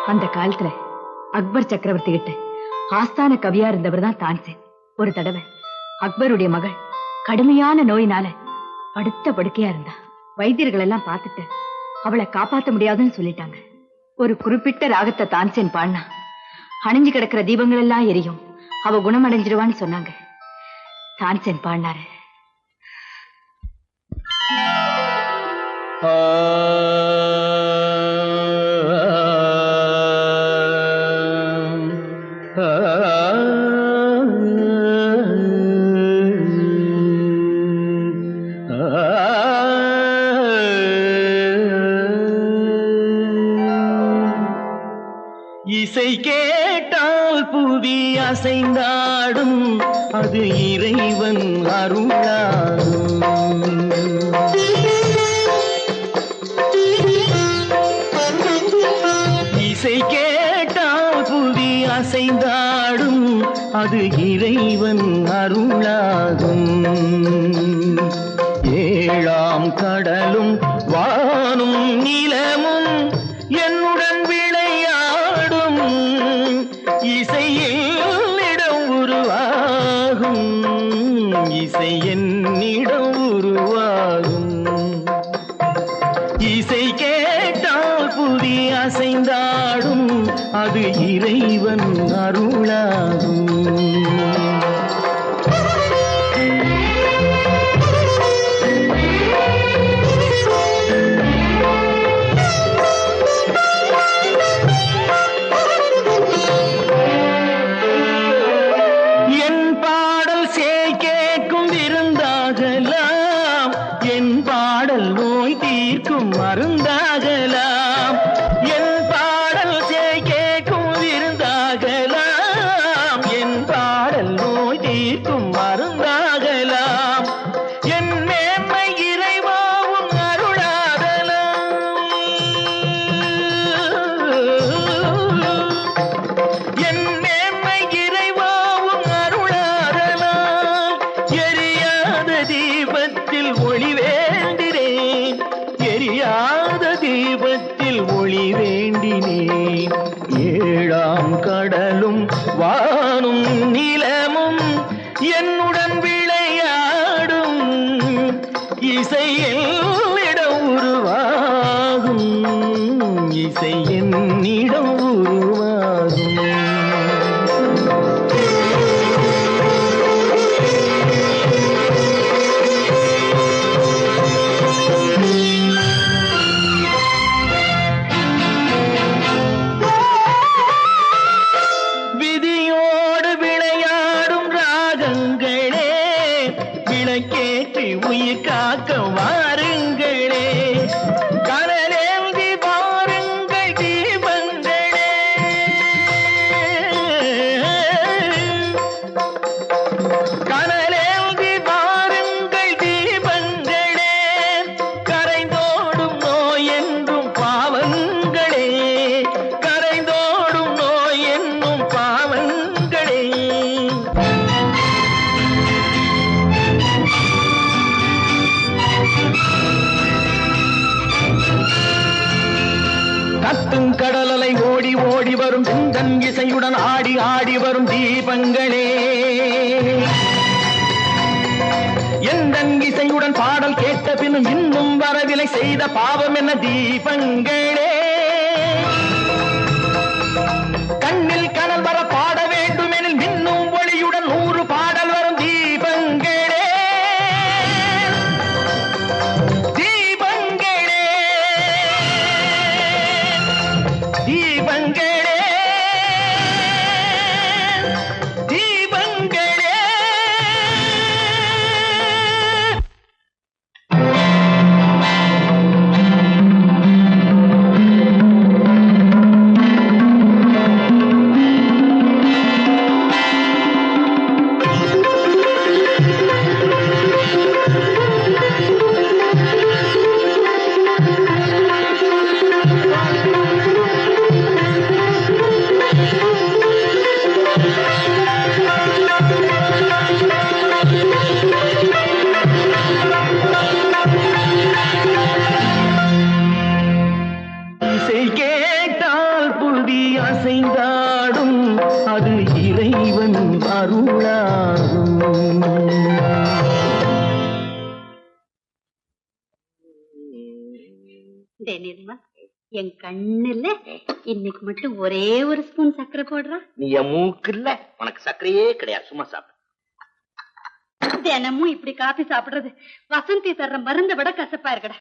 அந்த காலத்துல அக்பர் சக்கரவர்த்தி கிட்ட ஆஸ்தான கவியா இருந்தவர் தான் தான்சேன் ஒரு தடவை அக்பருடைய மகள் கடுமையான நோயினால படுத்த படுக்கையா இருந்தா வைத்தியர்கள் எல்லாம் பார்த்துட்டு அவளை காப்பாத்த முடியாதுன்னு சொல்லிட்டாங்க ஒரு குறிப்பிட்ட ராகத்தை தான்சேன் பாடினா அணிஞ்சு கிடக்கிற தீபங்கள் எல்லாம் எரியும் அவ குணமடைஞ்சிருவான்னு சொன்னாங்க தான்சேன் பாடினாரு இசை கேட்டால் புவி அசைந்தாடும் அது இறைவன் அருளாகும் இசை கேட்டால் புவி அசைந்தாடும் அது இறைவன் அருளாகும் ஏழாம் கடலும் வானும் நிலமும் என்னுடன் விளையாடும் இசையில் இடம் உருவாகும் இசை என்னிடம் உருவாகும் இசை கேட்டால் புதி அசைந்தாடும் அது இறைவன் அருளாகும் என் பாடல் சேய் கேட்கும் விருந்தாகலாம் என் பாடல் நோய் தீர்க்கும் மருந்தாகலாம் என் பாடல் சேய் கேட்கும் விருந்தாகலாம் என் பாடல் நோய் தீர்க்கும் மருந்தாகலாம் என் மேன்மை இறைவாவும் அருளாதலாம் என் மேன்மை இறைவாவும் அருளாதலாம் எரியாத தீபத்தில் ஒளி வேண்டினேன் எரியாத தீபத்தில் ஒளி வேண்டினேன் ஏழாம் கடலும் வானும் நிலமும் என்னுடன் விளையாடும் இசையில் இடம் உருவாகும் இசை என்னிடம் உருவாகும் விதியோடு விளையாடும் ராகங்களே விளக்கேற்றி உயிர் காக்க வாருங்களே கனலேந்தி பாருங்கள் தீபங்களே கனலேந்தி பாருங்கள் தீபங்களே கரைந்தோடும் நோய் என்றும் பாவங்களே கரைந்தோடும் நோய் என்னும் பாவங்களே கத்தும் கடலலை ஓடி ஓடி வரும் சிந்தன் இசையுடன் ஆடி ஆடி வரும் தீபங்களே எந்தன் இசையுடன் பாடல் கேட்ட பின்னும் இன்னும் வரவில்லை செய்த பாவம் என்ன தீபங்களே கண்ணில் கனல் வர பாட வேண்டுமெனில் மின்னும் ஒளியுடன் நூறு பாடல் வரும் தீபங்களே தீபங்களே தீபங்களே தீபங்களே டேய் நிர்மா என் கண்ணுல இன்னைக்கு மட்டும் ஒரே ஒரு ஸ்பூன் சர்க்கரை போடுறா நீ என் மூக்கு இல்ல உனக்கு சர்க்கரையே கிடையாது சும்மா சாப்பிடு தினமும் இப்படி காபி சாப்பிடுறது வசந்தி தர்ற மருந்தை விட கசப்பா இருக்கடா